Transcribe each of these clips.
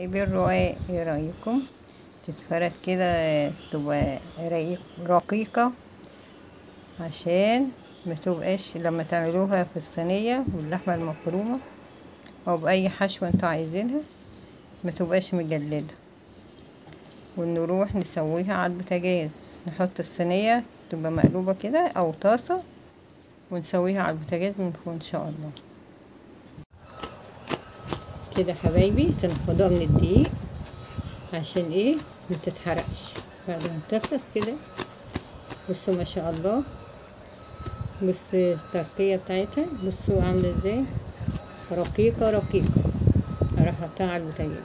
حبايبي الرقاق ايه رايكم تتفرد كده تبقى رقيق رقيقة عشان متبقاش لما تعملوها في الصينية باللحمة المفرومة او باي حشوة انتوا عايزينها متبقاش مجلدة ونروح نسويها على البوتاجاز نحط الصينية تبقى مقلوبة كده او طاسة ونسويها على البوتاجاز من فوق ان شاء الله كده حبايبي تنفضوها من الدقيق عشان ايه متتحرقش بعد ما تخلص كده بصوا ما شاء الله بصوا الترقية بتاعتها بصوا عاملة ازاي رقيقة رقيقة هروح احطها على البوتاجاز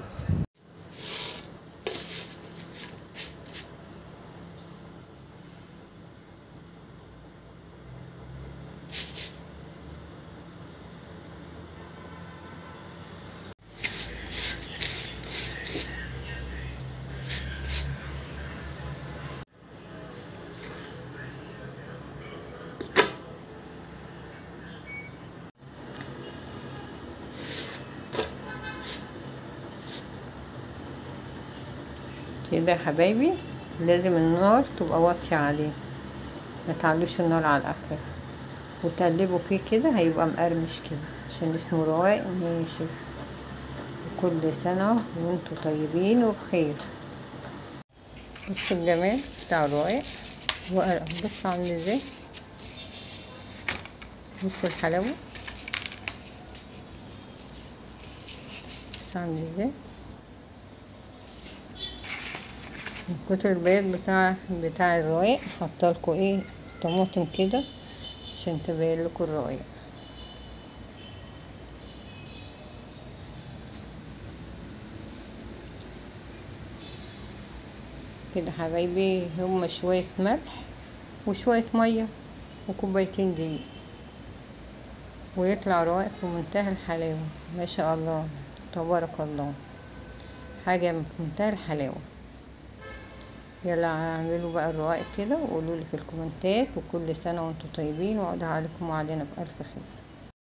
كده يا حبايبي لازم النار تبقى واطية عليه ما تعلوش النار على الاخر وتقلبوا فيه كده هيبقى مقرمش كده عشان اسمه رواق ناشف وكل سنة وانتوا طيبين وبخير بصوا الجمال بتاع الرواق بصوا عامل ازاي بصوا الحلاوة بصوا عامل ازاي من كتر البياض بتاع بتاع الرواق حطالكوا ايه طماطم كده عشان تبين لكم الرواق كده حبايبي هما شوية ملح وشوية مية وكوبايتين دقيق ويطلع رواق في منتهى الحلاوة ما شاء الله تبارك الله حاجة في منتهى الحلاوة يلا اعملوا بقى الرواق كده وقولوا لي في الكومنتات وكل سنة وانتم طيبين وعود عليكم وعلينا بألف خير